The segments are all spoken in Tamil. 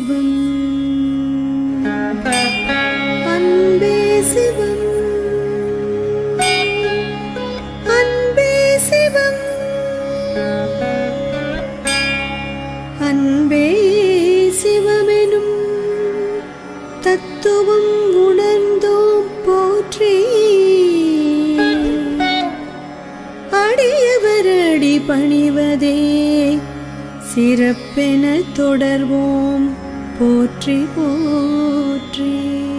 சிவம் அன்பே சிவம் அன்பே சிவம் அன்பே சிவமெனும் தத்துவம் உணர்ந்தோம் போற்றி அடியவரடி பணிவதே சிறப்பென தொடர்வோம் போற்றி போற்றி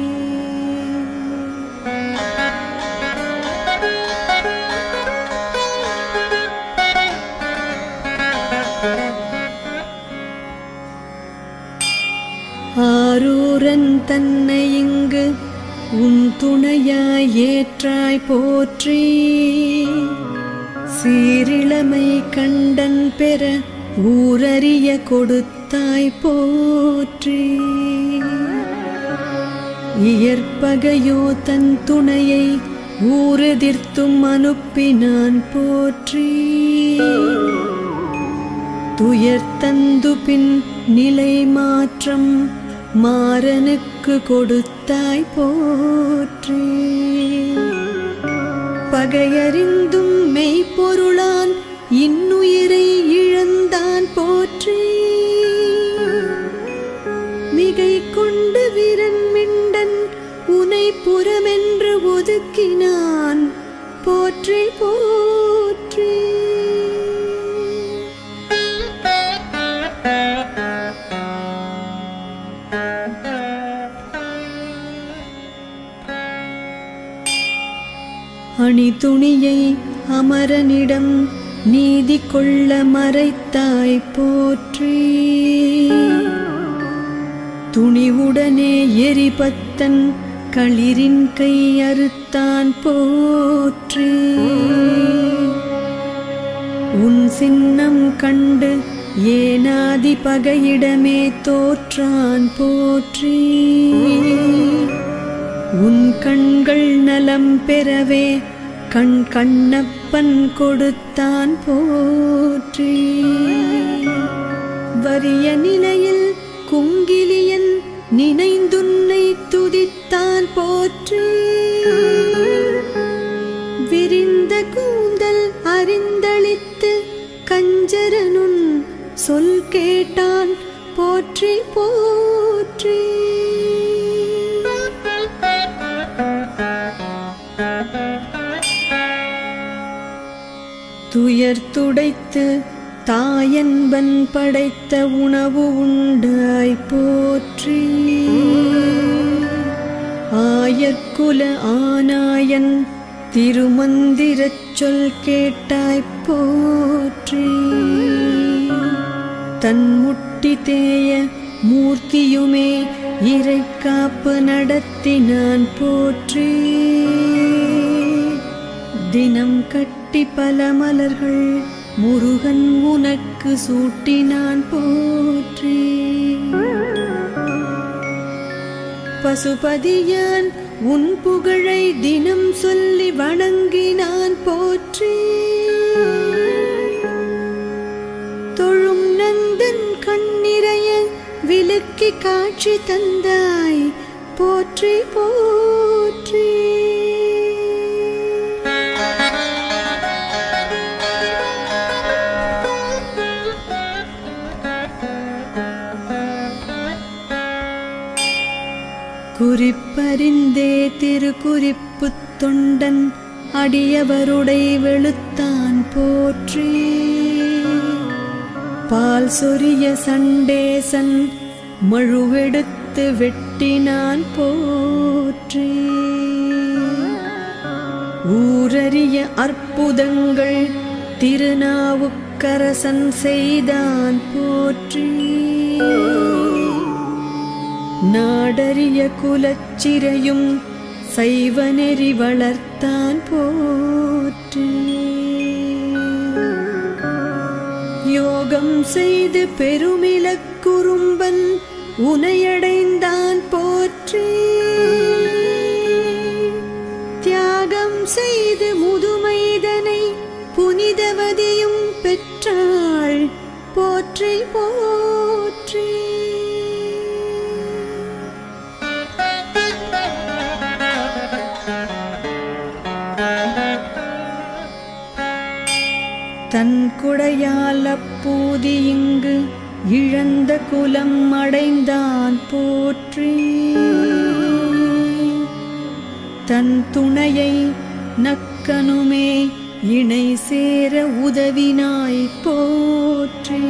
ஆரூரன் தன்னை இங்கு உன் துணையாய் ஏற்றாய் போற்றி சீரிளமை கண்டன் பெற ஊரறிய கொடுத்தாய் போற்றி இயற்பகையோ தன் துணையை ஊரெதிர்த்தும் அனுப்பினான் போற்றி துயர்த்தந்து பின் நிலை மாற்றம் மாறனுக்கு கொடுத்தாய் போற்றி பகையறிந்தும் மெய்ப்பொருளான் இன்னுயிரை இழந்தான் போற்றி மிகை கொண்டு வீரன் மிண்டன் உனை புறமென்று ஒதுக்கினான் போற்றி போற்றி அணி துணியை அமரனிடம் நீதி கொள்ள மறைத்தாய் போற்றி துணிவுடனே எரிபத்தன் களிரின் கை அறுத்தான் போற்றி உன் சின்னம் கண்டு ஏனாதி பகையிடமே தோற்றான் போற்றி உன் கண்கள் நலம் பெறவே கண் கண்ணப்பன் கொடுத்தான் போற்றி வறிய நிலையில் குங்கிலியன் நினைந்துன்னை துதித்தான் போற்றி விரிந்த கூந்தல் அறிந்தளித்து கஞ்சரனுன் சொல் கேட்டான் போற்றி போற்றி துயர் துடைத்து தாயன்பன் படைத்த உணவு உண்டாய் போற்றி ஆயர்குல ஆனாயன் திருமந்திரச் சொல் கேட்டாய் போற்றி தன் முட்டி தேய மூர்த்தியுமே இறை காப்பு நடத்தினான் போற்றி தினம் கட்டி பல மலர்கள் முருகன் உனக்கு சூட்டினான் போற்றி பசுபதியான் உன் புகழை தினம் சொல்லி வணங்கினான் போற்றி தொழும் நந்தன் கண்ணிறைய விலக்கி காட்சி தந்தாய் போற்றி போற்றி குறிப்பறிந்தே திருக்குறிப்பு தொண்டன் அடியவருடை வெளுத்தான் போற்றி பால் சொரிய சண்டேசன் மழுவெடுத்து வெட்டினான் போற்றி ஊரறிய அற்புதங்கள் திருநாவுக்கரசன் செய்தான் போற்றி நாடறிய குலச்சிறையும் சைவநெறி வளர்த்தான் போற்றி யோகம் செய்து பெருமிலக்குறும்பன் உனையடைந்தான் போற்றி தியாகம் செய்து முதுமைதனை புனிதவதியும் பெற்றாள் போற்றி போற்றி அப்பூதி இங்கு இழந்த குலம் அடைந்தான் போற்றி தன் துணையை நக்கனுமே இணை சேர உதவினாய் போற்றி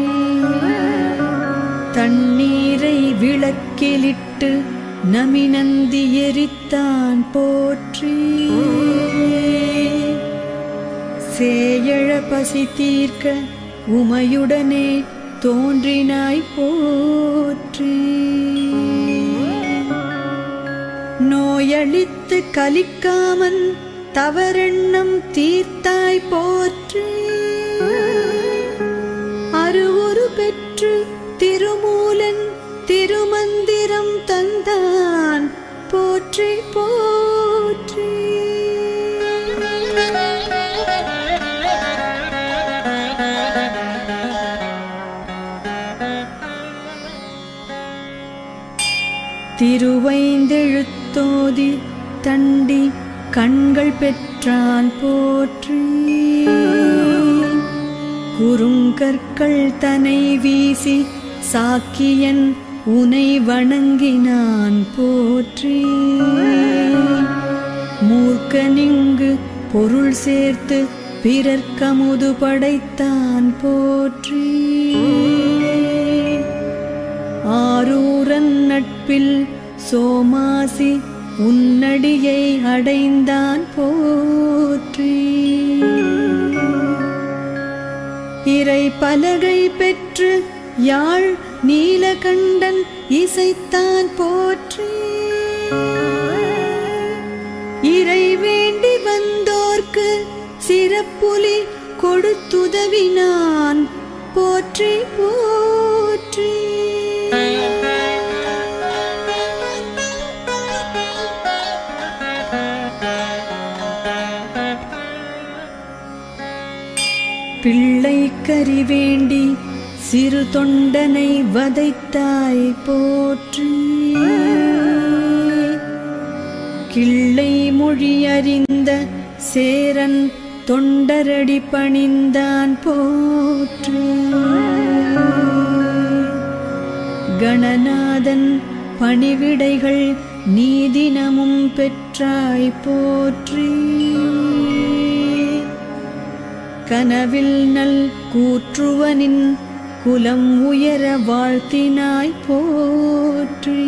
தண்ணீரை விளக்கிலிட்டு நமினந்தி எரித்தான் போற்றி சேயழ பசி தீர்க்க உமையுடனே தோன்றினாய் போற்றி நோயளித்து கலிக்காமன் தவறெண்ணம் தீர்த்தாய் போற்றி அருவுரு பெற்று திருமூலன் திருமந்திரம் தந்தான் போற்றி போற்றி திருவைந்தெழுத்தோதி தண்டி கண்கள் பெற்றான் போற்றி குறுங்கற்கள் தனை வீசி சாக்கியன் உனை வணங்கினான் போற்றி மூர்க்கனிங்கு பொருள் சேர்த்து பிறர்க்கமுது படைத்தான் போற்றி ஆரூரன் நட்பில் சோமாசி உன்னடியை அடைந்தான் போற்றி இறை பலகை பெற்று யாழ் நீலகண்டன் இசைத்தான் போற்றி இறை வேண்டி வந்தோர்க்கு சிறப்புலி கொடுத்துதவினான் போற்றி போற்றி பிள்ளை கறி வேண்டி சிறு தொண்டனை வதைத்தாய் போற்றி கிள்ளை மொழி அறிந்த சேரன் தொண்டரடி பணிந்தான் போற்றி கணநாதன் பணிவிடைகள் நீதினமும் பெற்றாய் போற்றி கனவில் நல் கூற்றுவனின் குலம் உயர வாழ்த்தினாய் போற்றி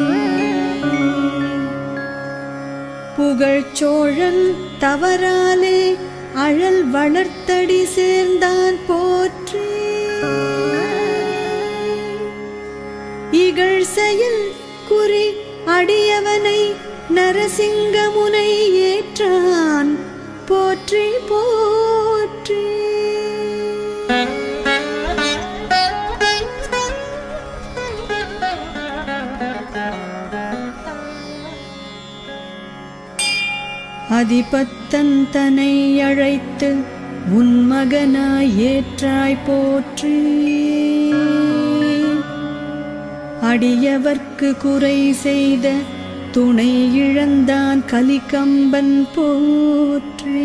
புகழ்ச்சோழன் தவறாலே அழல் வளர்த்தடி சேர்ந்தான் போற்றி இகழ் செயல் குறி அடியவனை நரசிங்கமுனை ஏற்றான் போற்றி போற்றி அதிபத்தன் தனை அழைத்து உன் மகனாய் ஏற்றாய் போற்றி அடியவர்க்கு குறை செய்த துணை இழந்தான் கலிகம்பன் போற்றி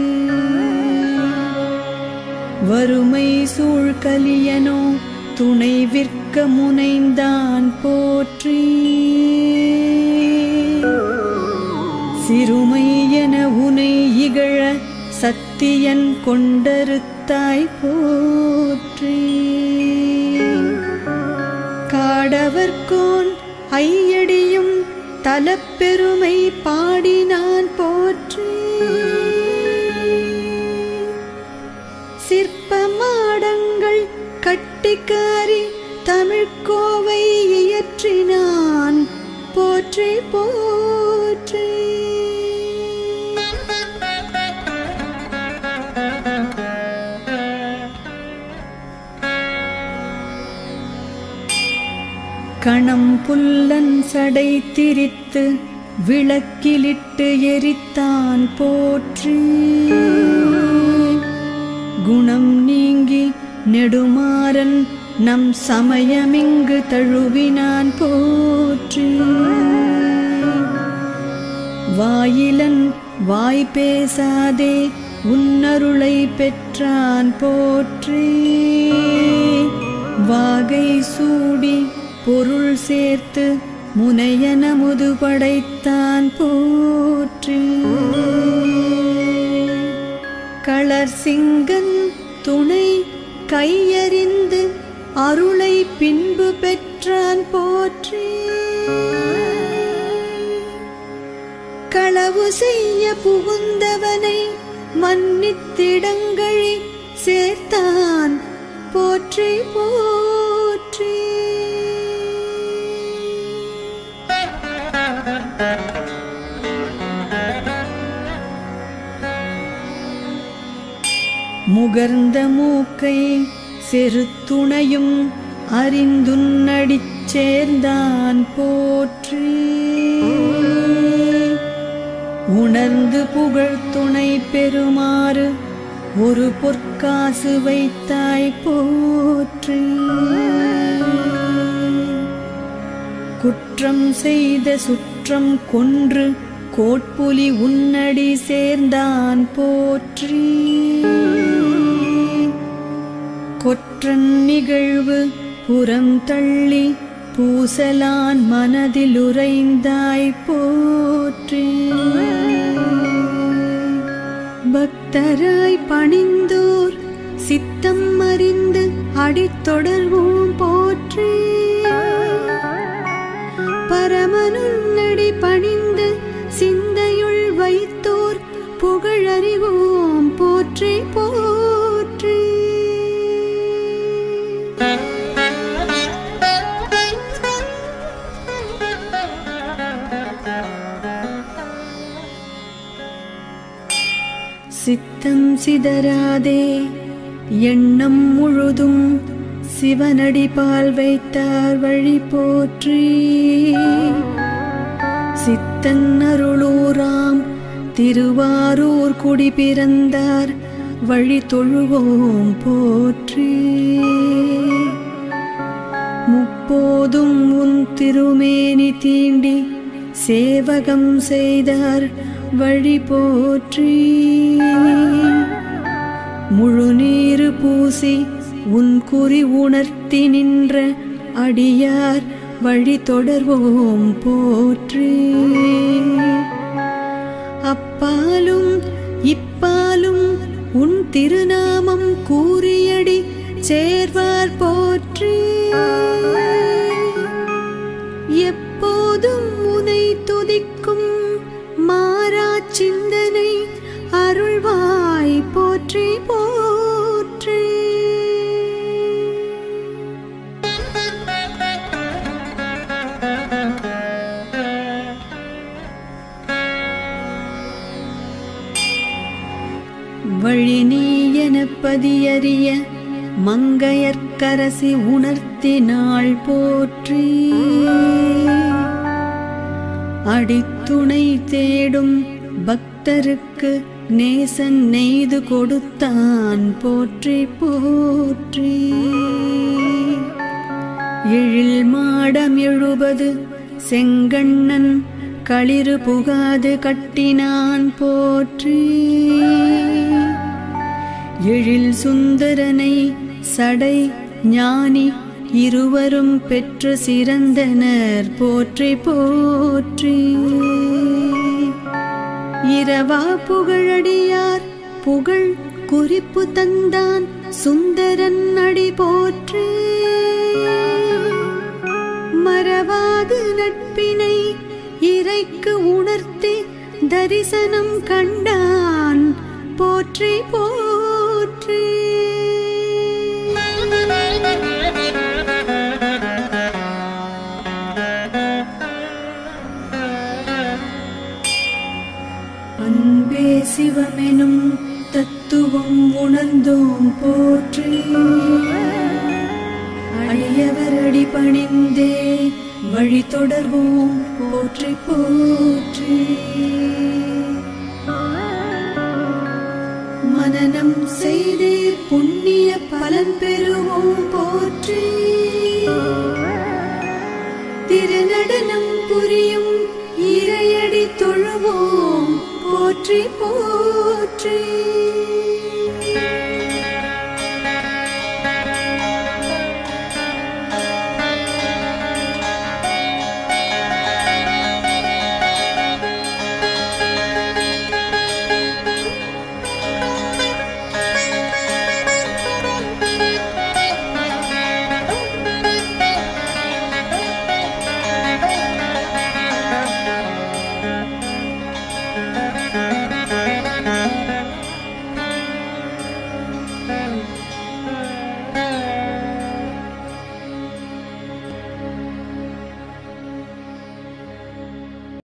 வறுமை சூழ்கலியனோ துணை விற்க முனைந்தான் போற்றி சிறுமை என உனை இகழ சத்தியன் கொண்டறுத்தாய் போற்றி காடவர்கோன் ஐயடியும் தலப்பெருமை பாடினான் போற்றி சிற்பமாடங்கள் கட்டிக்காரி தமிழ்கோவை இயற்றினான் போற்றி போற்றி கணம் புல்லன் சடை திரித்து விளக்கிலிட்டு எரித்தான் போற்றி குணம் நீங்கி நெடுமாறன் நம் சமயமிங்கு தழுவினான் போற்றி வாயிலன் வாய் பேசாதே உன்னருளை பெற்றான் போற்றி வாகை சூடி பொருள் சேர்த்து முனையன முது படைத்தான் போற்றி களர் சிங்கன் துணை கையறிந்து அருளை பின்பு பெற்றான் போற்றி களவு செய்ய புகுந்தவனை மன்னித்திடங்கழி சேர்த்தான் போற்றி போற்றி முகர்ந்த மூக்கை செருத்துணையும் அறிந்துன்னடிச் சேர்ந்தான் போற்றி உணர்ந்து புகழ் துணை பெறுமாறு ஒரு பொற்காசு வைத்தாய் போற்றி குற்றம் செய்த சுற்றம் கொன்று கோட்புலி உன்னடி சேர்ந்தான் போற்றி கொற்றன் நிகழ்வு புறம் தள்ளி பூசலான் மனதில் உறைந்தாய் போற்றி பக்தராய் பணிந்தோர் சித்தம் அறிந்து அடித்தொடர்வோம் போற்றி பரமனுன்னடி பணிந்து சிந்தையுள் வைத்தோர் புகழறிவோம் போற்றி போற்றி சித்தம் சிதறாதே எண்ணம் முழுதும் சிவனடி பால் வைத்தார் வழி போற்றி சித்தன் அருளூராம் திருவாரூர் குடி பிறந்தார் வழி தொழுவோம் போற்றி முப்போதும் உன் திருமேனி தீண்டி சேவகம் செய்தார் வழி போற்றி முழுநீரு பூசி உன் குறி உணர்த்தி நின்ற அடியார் வழி தொடர்வோம் போற்றி அப்பாலும் இப்பாலும் உன் திருநாமம் கூறியடி சேர்வார் போற்றி எப்போதும் உனை துதிக்கும் மாறா சிந்தனை அருள்வாய் போற்றி போற்றி வழி நீ எனப் பதியறிய மங்கையர்க்கரசி உணர்த்தினாள் போற்றி அடித்துணை தேடும் பக்தருக்கு நேசன் நெய்து கொடுத்தான் போற்றி போற்றி எழில் மாடம் எழுபது செங்கண்ணன் களிறு புகாது கட்டினான் போற்றி எழில் சுந்தரனை சடை ஞானி இருவரும் பெற்று சிறந்தனர் போற்றி போற்றி இரவா புகழடியார் புகழ் குறிப்பு தந்தான் சுந்தரன் அடி போற்றி மறவாது நட்பினை இறைக்கு உணர்த்தி தரிசனம் கண்டான் போற்றி போற்றி அன்பே சிவமெனும் தத்துவம் உணர்ந்தோம் போற்றி அடியவர் அடி பணிந்தே வழி தொடர்வோம் போற்றி போற்றி மனனம் செய்தே புண்ணிய பலன் பெறுவோம் போற்றி திருநடனம் புரியும் இறையடி தொழுவோம் போற்றி போற்றி